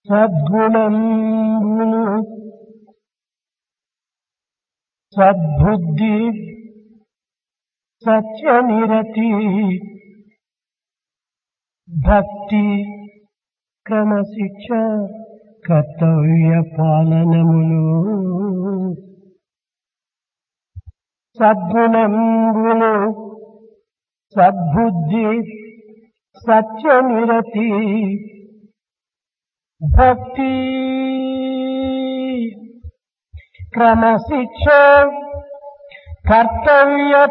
సద్గుణంబులు సద్బుద్ధి సత్యనిరతి భక్తి క్రమశిక్ష కర్తవ్య పాలనములు సద్గుణంబులు సద్బుద్ధి సత్యనిరతి భక్తి క్రమశిక్ష కర్తవ్య